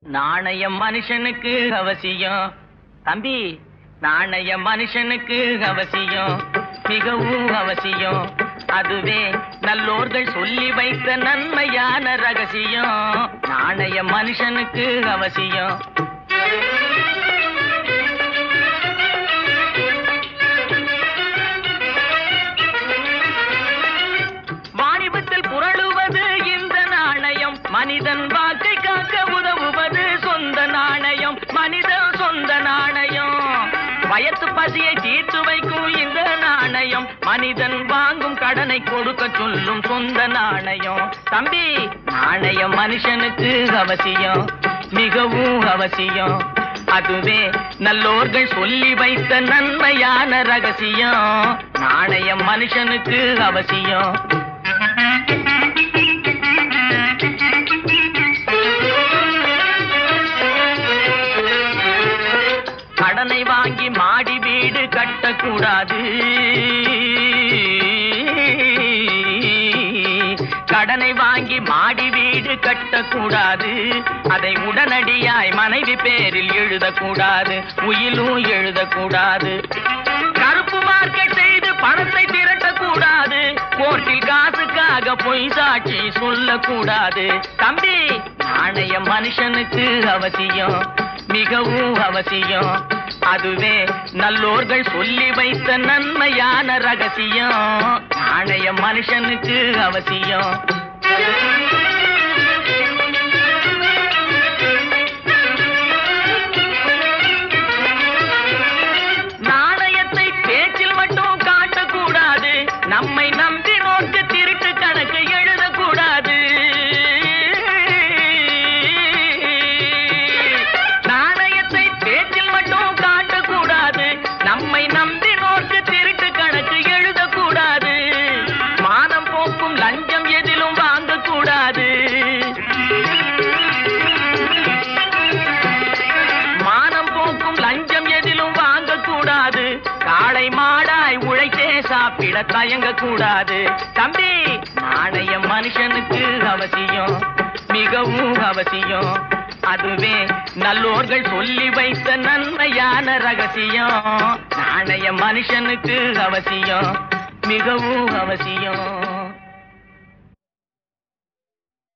நாணயம் மனுஷனுக்கு அவசியம் தம்பி நாணயம் மனுஷனுக்கு அவசியம் மிகவும் அவசியம் அதுவே நல்லோர்கள் சொல்லி வைத்த நன்மையான ரகசியம் நாணயம் மனுஷனுக்கு அவசியம் வாணிபத்தில் புரளுவது இந்த நாணயம் மனிதன் வாக்கை காக்க உதவுவது சொந்த நாணயம் மனிதன் சொந்த நாணயம் வயத்து பசியை தீர்த்து வைக்கும் இந்த நாணயம் மனிதன் வாங்கும் கடனை கொடுக்க சொல்லும் சொந்த நாணயம் தம்பி நாணயம் மனுஷனுக்கு அவசியம் மிகவும் அவசியம் அதுவே நல்லோர்கள் சொல்லி வைத்த நன்மையான ரகசியம் நாணயம் மனுஷனுக்கு அவசியம் கடனை வாங்கி மாடி வீடு கட்டக்கூடாது கடனை வாங்கி மாடி வீடு கட்டக்கூடாது அதை உடனடியாய் மனைவி பேரில் எழுதக்கூடாது உயிலும் எழுதக்கூடாது கருப்பு மார்க்கெட் செய்து பணத்தை திரட்டக்கூடாது கோர்ட்டில் காசுக்காக பொய் சாட்சி சொல்லக்கூடாது தம்பி நாணயம் மனுஷனுக்கு அவசியம் மிகவும் அவசியம் அதுவே நல்லோர்கள் சொல்லி வைத்த நன்மையான ரகசியம் நாணயம் மனுஷனுக்கு அவசியம் நாணயத்தை பேச்சில் மட்டும் காட்டக்கூடாது நம்மை நம்பி நோக்கு திருட்டு கணக்கு எழுதக்கூடாது நாணயத்தை பேச்சில் மட்டும் காட்டக்கூடாது நம்மை நம்பி நோக்கு திருட்டு கணக்கு எழுதக்கூடாது மானம் போக்கும் லஞ்சம் எதிலும் வாங்கக்கூடாது மானம் போக்கும் லஞ்சம் எதிலும் வாங்கக்கூடாது காளை மாடாய் உழைத்தே சாப்பிட தயங்க கூடாது தம்பி நாணயம் மனுஷனுக்கு அவசியம் மிகவும் அவசியம் அதுவே நல்லோர்கள் சொல்லி வைத்த நன்மையான ரகசியம் நாணயம் மனுஷனுக்கு அவசியம் மிகவும் அவசியம்